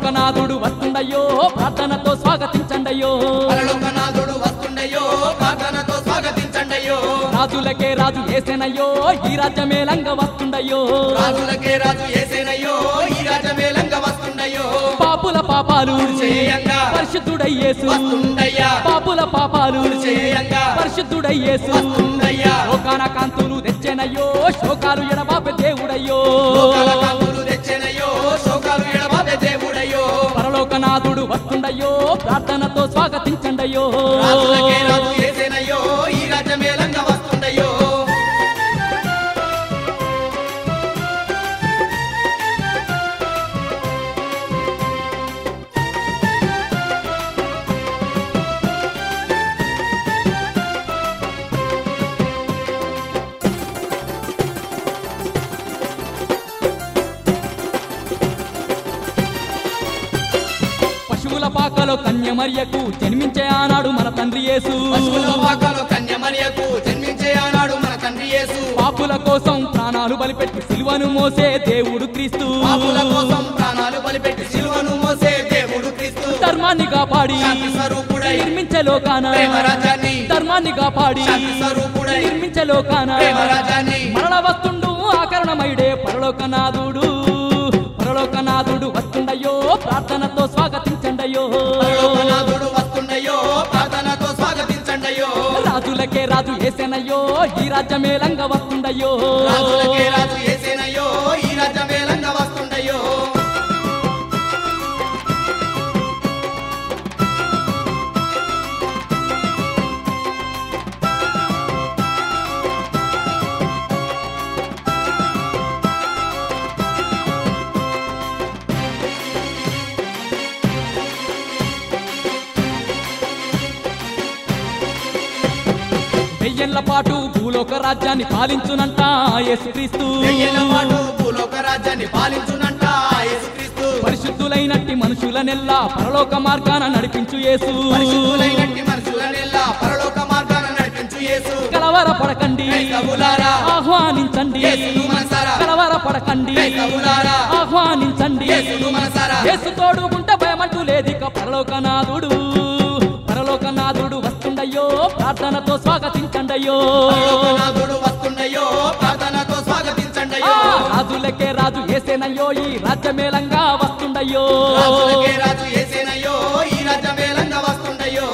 పరలోకనాథుడు వస్తుండయో ప్రార్థనతో స్వాగతించండయ్యో పరలోకనాథుడు వస్తుండయో ప్రార్థనతో స్వాగతించండయ్యో రాజులకే రాజు ఏసేనయ్యో ఈ రాజ్యమేలంగా వస్తుండయో రాజులకే రాజు ఏసేనయ్యో ఈ రాజమేలంగా వస్తుండయ్యో పాపుల పాపాలు చేయంగా పరిశుద్ధుడయ్యేసు వస్తుండయ్యా పాపుల పాపాలు చేయంగా పరిశుద్ధుడయ్యేసు వస్తుండయ్యా లోకాన కాంతులు తెచ్చెనయ్యో శోకాలు ఎడబాపే దేవుడయ్యో లోకాల కాంతులు తెచ్చెనయ్యో శోకాలు ఎడబాపే దేవుడయ్యో పరలోకనాథుడు వస్తుండయ్యో ప్రార్థనతో స్వాగతించండయ్యో రాజులకే రాజు ఏసేనయ్యో ఈ రాజమేలంగా వస్తుండయ్యో పశువుల పాకలో కన్యమర్యకు జన్మించే ఆనాడు మన తండ్రి యేసు పశువుల పాకలో కన్యమరియకు జన్మించే ఆనాడు మన తండ్రి యేసు పాపుల కోసం ప్రాణాలు బలిపెట్టి సిలువను మోసే దేవుడు క్రీస్తు పాపుల కోసం ప్రాణాలు బలిపెట్టి సిలువను మోసే దేవుడు క్రీస్తు ధర్మాన్ని కాపాడి శాంతి స్వరూపుడై నిర్మించే లోకాన ప్రేమ రాజ్యాన్ని ధర్మాన్ని కాపాడి శాంతి స్వరూపుడై నిర్మించే లోకాన ప్రేమ రాజ్యాన్ని మరణ వస్తుండు ఆకరణమైడే పరలోకనాథుడు పరలోకనాథుడు వస్తుండయో ప్రార్థనతో స్వాగతించండయో పరలోకనాథుడు వస్తుండయో ప్రార్థనతో స్వాగతించండయ్యో రాజులకే రాజు ఏసేనయ్యో ఈ రాజ్యమేలంగా వస్తుండయో రాజులకే రాజు ఏసేనయ్యో ఈ రాజ్యమేలంగా వస్తుండయ్యో వెయ్యేళ్ల పాటు భూలోక రాజ్యాన్ని పాలించునంట యేసుక్రీస్తు వెయ్యేళ్ల పాటు భూలోక రాజ్యాన్ని పాలించునంట యేసుక్రీస్తు పరిశుద్ధులైనట్టి మనుషులనెల్లా పరలోక మార్గాన నడిపించు యేసు పరిశుద్ధులైనట్టి మనుషులనెల్లా పరలోక మార్గాన నడిపించు యేసు కలవర పడకండి క్రైస్తవులారా ఆహ్వానించండి యేసును మనసారా కలవర పడకండి క్రైస్తవులారా ఆహ్వానించండి యేసును మనసారా యేసు తోడుకుంటే భయమంటూ లేదిక పరలోకనాథుడు పరలోకనాథుడు వస్తుండయ్యో ప్రార్థనతో స్వాగతించండయ్యో పరలోకనాథుడు వస్తుండయ్యో ప్రార్థనతో ఆ, స్వాగతించండయ్యో రాజులకే రాజు ఏసేనయ్యో ఈ రాజ్యమేలంగా వస్తుండయ్యో రాజులకే రాజు ఏసేనయ్యో ఈ రాజ్యమేలంగా వస్తుండయ్యో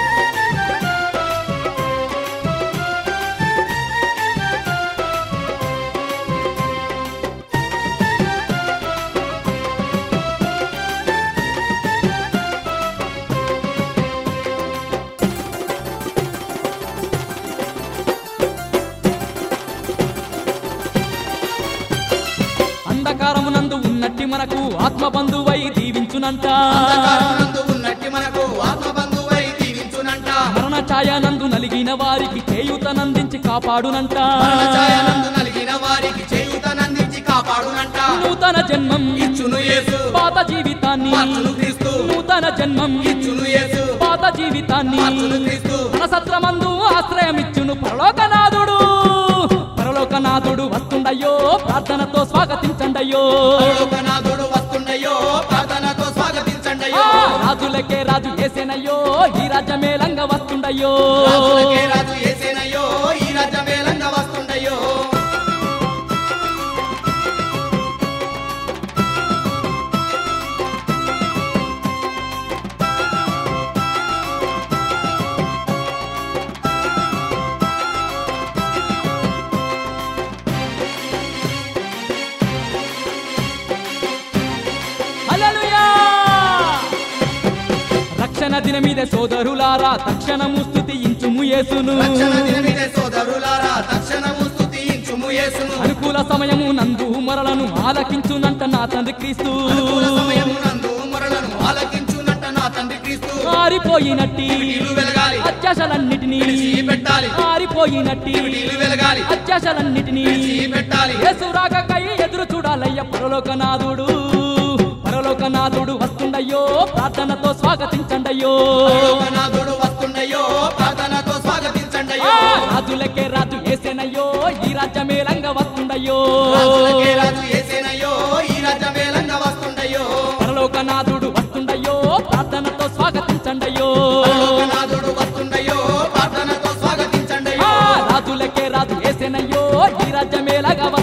అంధకారమునందు ఉన్నట్టి మనకు ఆత్మ బంధువై దీవించునంట అంధకారమునందు ఉన్నట్టి మనకు ఆత్మబంధువై దీవించునంట మరణ ఛాయనందు నలిగిన వారికి చేయూతనందించి కాపాడునంట మరణ ఛాయనందు నలిగిన వారికి చేయూతనందించి కాపాడునంట నూతన జన్మం ఇచ్చును యేసు పాత జీవితాన్ని మార్చును క్రీస్తు నూతన జన్మం ఇచ్చును యేసు పాత జీవితాన్ని మార్చును క్రీస్తు మన సత్రమందు ఆశ్రయమిచ్చును పరలోకనాథుడు పరలోకనాథుడు వస్తుండయ్యో ప్రార్థనతో స్వాగతించండయ్యో పరలోకనాథుడు వస్తుండయ్యో ప్రార్థనతో ఆ, స్వాగతించండయ్యో రాజులకే రాజు ఏసేనయ్యో ఈ రాజ్యమేలంగా వస్తుండయ్యో రాజులకే రాజు ఏసేనయ్యో ఈ రాజ్యమేలంగా వస్తుండయ్యో హల్లెలూయా! రక్షణ దినమిదే సోదరులారా తక్షణము స్తుతించుము యేసును రక్షణ దినమిదే సోదరులారా తక్షణము స్తుతించుము యేసును అనుకూల సమయము నందు మరలను ఆలకించునంట నా తండ్రి క్రీస్తు అనుకూల సమయమునందు మొరలను ఆలకించునంట నా తండ్రి క్రీస్తు ఆరిపోయినట్టి ఇల్లు వెలగాలి అత్యాశలన్నిటినీ విడిచి పెట్టాలి ఆరిపోయినట్టి ఇల్లు వెలగాలి అత్యాశలన్నిటినీ విడిచి పెట్టాలి యేసు రాకకై ఎదురు చూడాలయ్య పరలోకనాథుడు పరలోకనాథుడు వస్తుండయ్యో ప్రార్థనతో స్వాగతించండయ్యో పరలోకనాథుడు వస్తుండయ్యో ప్రార్థనతో ఆ, స్వాగతించండయ్యో రాజులకే రాజు ఏసేనయ్యో ఈ రాజ్యమేలంగా వస్తుండయ్యో రాజులకే రాజు ఏసేనయ్యో ఈ రాజ్యమేలంగా వస్తుండయ్యో పరలోకనాథుడు వెలగవ